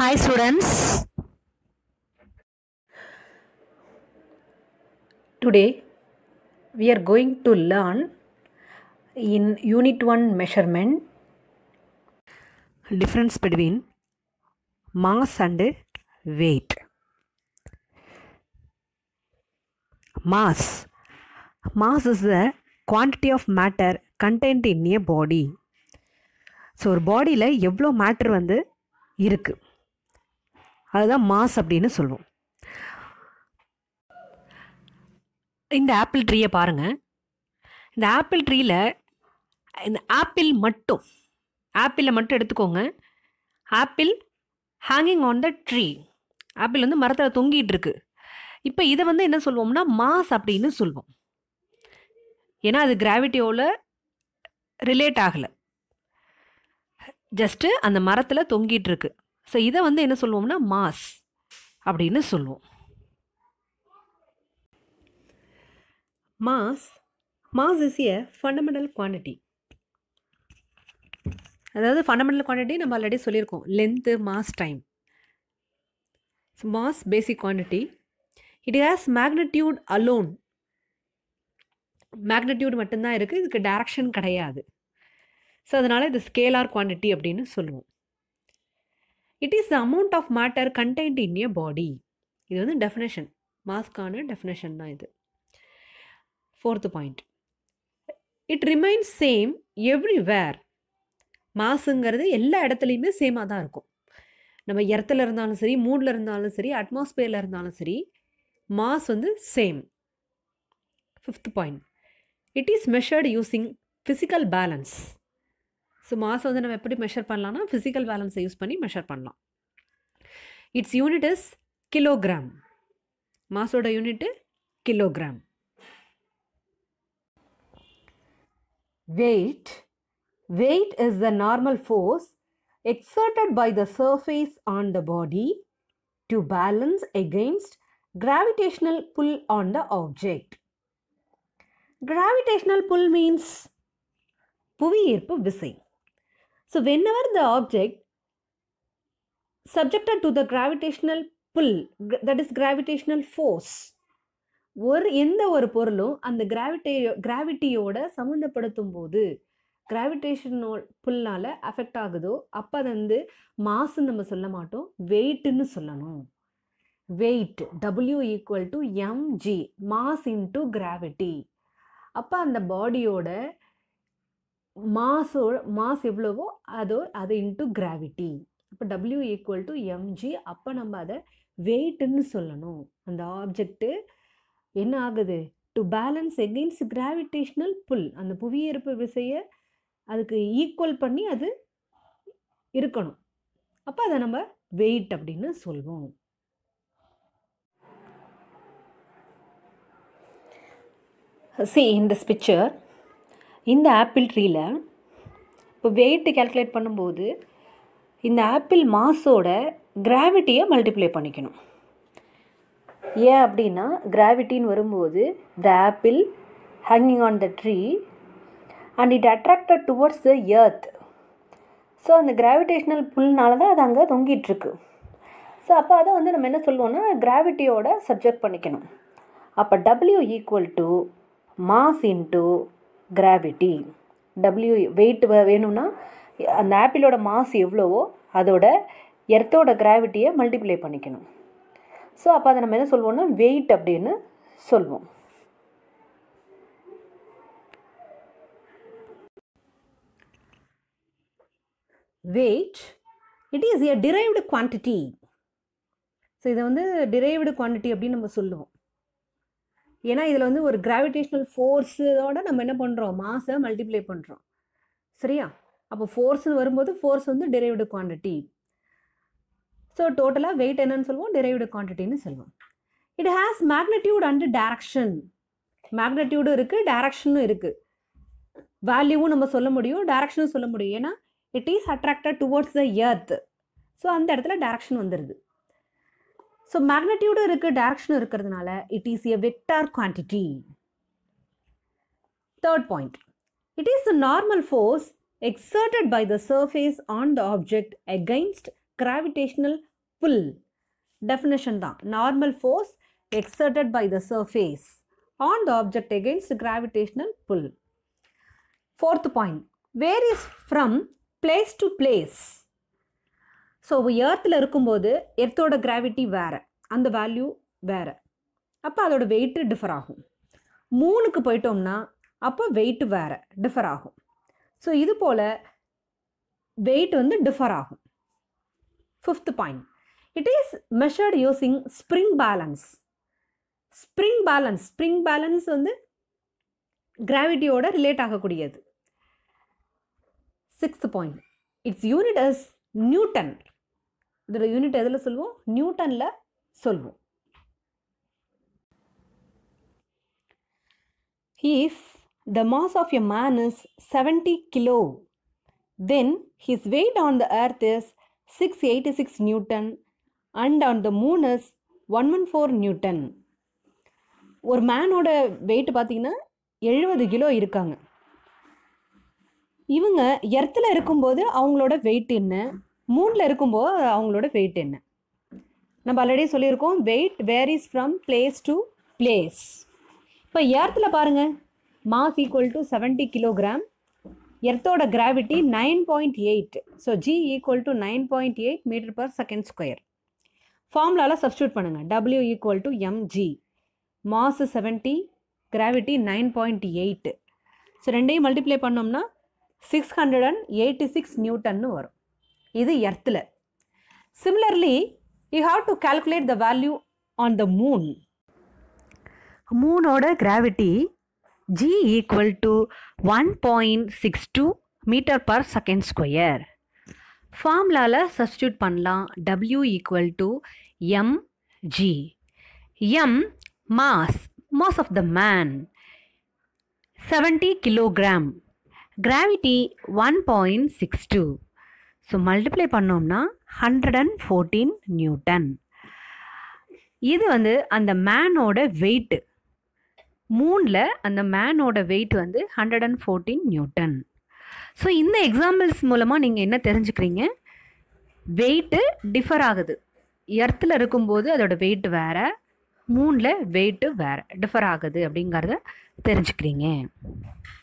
Hi, students. Today we are going to learn in Unit 1 measurement difference between mass and weight. Mass. Mass is the quantity of matter contained in a body. So ஒரு பாடியில் எவ்வளோ matter வந்து இருக்குது அதுதான் mass அப்படின்னு சொல்லுவோம் இந்த apple ட்ரீயை பாருங்கள் இந்த ஆப்பிள் ட்ரீயில் இந்த ஆப்பிள் மட்டும் ஆப்பிளை மட்டும் எடுத்துக்கோங்க apple hanging on the tree ஆப்பிள் வந்து மரத்தில் தொங்கிட்டு இருக்கு இப்போ இதை வந்து என்ன சொல்லுவோம்னா மாஸ் அப்படின்னு சொல்லுவோம் ஏன்னா அது கிராவிட்டியோவில் ரிலேட் ஆகலை ஜஸ்ட்டு அந்த மரத்தில் தொங்கிட்டு இருக்கு ஸோ இதை வந்து என்ன சொல்லுவோம்னா மாஸ் அப்படின்னு சொல்லுவோம் mass mass is a fundamental quantity அதாவது ஃபண்டமெண்டல் குவான்டிட்டி நம்ம ஆல்ரெடி சொல்லியிருக்கோம் length mass time mass basic quantity it has magnitude alone magnitude மட்டும்தான் இருக்குது இதுக்கு டைரக்ஷன் கிடையாது ஸோ அதனால் இது ஸ்கேலார் குவான்டிட்டி அப்படின்னு சொல்லுவோம் it is the amount of matter contained in a body இது வந்து டெஃபினேஷன் மாஸ்க்கான டெஃபினேஷன் தான் இது fourth point it remains same everywhere மாசுங்கிறது எல்லா இடத்துலையுமே சேமாக தான் இருக்கும் நம்ம எர்த்தில் இருந்தாலும் சரி மூடில் இருந்தாலும் சரி அட்மாஸ்பியரில் இருந்தாலும் சரி மாஸ் வந்து same fifth point it is measured using physical balance so mass வந்து நம்ம எப்படி மெஷர் பண்ணலாம்னா ஃபிசிக்கல் பேலன்ஸை யூஸ் பண்ணி மெஷர் பண்ணலாம் இட்ஸ் யூனிட் இஸ் கிலோகிராம் மாஸோட unit kilogram weight weight is the normal force exerted by the surface on the body to balance against gravitational pull on the object. Gravitational pull means புவியீர்ப்பு விசை so whenever the object subjected to the gravitational pull that is gravitational force ஒரு எந்த ஒரு பொருளும் அந்த கிராவிட்டே கிராவிட்டியோட சம்மந்தப்படுத்தும் போது கிராவிடேஷனோ புல்னால் affect ஆகுதோ அப்போ அது வந்து மாசுன்னு நம்ம சொல்ல மாட்டோம் வெயிட்டுன்னு சொல்லணும் weight W equal to M G mass into gravity அப்போ அந்த பாடியோட மாஸோ மாஸ் எவ்வளவோ அதோ அது இன்ட்டு கிராவிட்டி அப்போ டபிள்யூ ஈக்குவல் டு எம்ஜி அப்போ நம்ம அதை வெயிட்டுன்னு சொல்லணும் அந்த ஆப்ஜெக்ட்டு என்ன ஆகுது to balance against gravitational pull அந்த புவியீர்ப்பு விசையை அதுக்கு ஈக்குவல் பண்ணி அது இருக்கணும் அப்போ அதை நம்ம வெயிட் அப்படின்னு சொல்வோம் சி இன் திஸ் பிக்சர் இந்த ஆப்பிள் ட்ரீயில் இப்போ வெயிட்டு கேல்குலேட் பண்ணும்போது இந்த ஆப்பிள் மாஸோட கிராவிட்டியை மல்டிப்ளை பண்ணிக்கணும் ஏன் அப்படின்னா கிராவிட்டின்னு வரும்போது the apple hanging on the tree and it attracted towards the earth so அந்த கிராவிடேஷ்னல் புல்னால தான் அது அங்கே தொங்கிட்டுருக்கு ஸோ அப்போ அதை வந்து நம்ம என்ன சொல்லுவோம்னா கிராவிட்டியோட சப்ஜெக்ட் பண்ணிக்கணும் அப்போ W equal to mass into gravity W weight வேணும்னா அந்த ஆப்பிளோட மாஸ் எவ்வளவோ அதோட எர்த்தோட கிராவிட்டியை மல்டிப்ளை பண்ணிக்கணும் ஸோ அப்போ அதை நம்ம என்ன சொல்லுவோம்னா வெயிட் அப்படின்னு சொல்லுவோம் weight it is a derived quantity so இதை வந்து டிரைவ்டு குவான்டிட்டி அப்படின்னு நம்ம சொல்லுவோம் ஏன்னா இதில் வந்து ஒரு கிராவிடேஷ்னல் ஃபோர்ஸோட நம்ம என்ன பண்ணுறோம் மாஸை மல்டிப்ளை பண்ணுறோம் சரியா அப்போ ஃபோர்ஸ்னு வரும்போது ஃபோர்ஸ் வந்து டிரைவ்டு குவான்டிட்டி ஸோ டோட்டலாக வெயிட் என்னன்னு சொல்லுவோம் டிரைவ்டு குவான்டிட்டின்னு சொல்லுவோம் it has magnitude and direction மேக்னட்யூடும் இருக்குது டேரக்ஷனும் இருக்குது வேல்யூவும் நம்ம சொல்ல முடியும் டேரக்ஷனும் சொல்ல முடியும் ஏன்னா it is attracted towards the earth so அந்த இடத்துல டேரக்ஷன் வந்துடுது ஸோ மேக்னட்யூடும் இருக்குது டேரக்ஷனும் இருக்கிறதுனால it is a vector quantity third point it is the normal force exerted by the surface on the object against gravitational pull definition தான் normal force exerted by the surface on the object against gravitational pull fourth point varies from place to place so ஏர்த்தில் இருக்கும்போது எர்த்தோட gravity வேறு அந்த value வேறு அப்போ அதோட weight differ ஆகும் மூணுக்கு போயிட்டோம்னா அப்போ வெயிட் வேறு டிஃபர் ஆகும் ஸோ இது போல் வெயிட் வந்து டிஃபர் ஆகும் fifth point it is measured using spring balance spring balance spring balance வந்து கிராவிட்டியோட ரிலேட் ஆகக்கூடியது sixth point its unit is newton இதோட யூனிட் எதில் சொல்லுவோம் நியூட்டனில் சொல்வோம் If the mass of a man is 70 kilo, then his weight on the earth is 686 Newton and on the moon is 114 Newton. ஒரு மேனோட wait பார்த்தீங்கன்னா எழுபது kilo இருக்காங்க இவங்க எர்த்தில் இருக்கும்போது அவங்களோட வெயிட் என்ன மூணில் இருக்கும்போது அவங்களோட வெயிட் என்ன நம்ம ஆல்ரெடி சொல்லியிருக்கோம் weight varies from place to place இப்போ எர்த்தில் பாருங்கள் mass equal to seventy kilogram எர்த்தோட gravity nine point eight so G equal to nine point eight metre per second square ஃபார்முலாவில் சப்ஸ்டியூட் பண்ணுங்கள் W equal to M G mass seventy gravity nine point eight so ரெண்டையும் multiply பண்ணோம்னா six hundred and eighty six நியூட்டன்னு வரும் இது எர்த்தில் similarly you have to calculate the value on the Moon மூனோட gravity G equal to one point six two metre per second square ஃபார்முலாவில் substitute பண்ணலாம் W equal to M G M mass mass of the man seventy kilogram gravity one point six two so multiply பண்ணோம்னா hundred and fourteen newton இது வந்து அந்த மேனோட weight மூணில் அந்த மேனோட வெயிட் வந்து hundred and fourteen newton so இந்த எக்ஸாம்பிள்ஸ் மூலமாக நீங்கள் என்ன தெரிஞ்சுக்கிறீங்க வெயிட்டு டிஃபர் ஆகுது எர்த்தில் இருக்கும்போது அதோட வெயிட் வேறு மூணில் வெயிட்டு வேறு டிஃபர் ஆகுது அப்படிங்கிறத தெரிஞ்சுக்கிறீங்க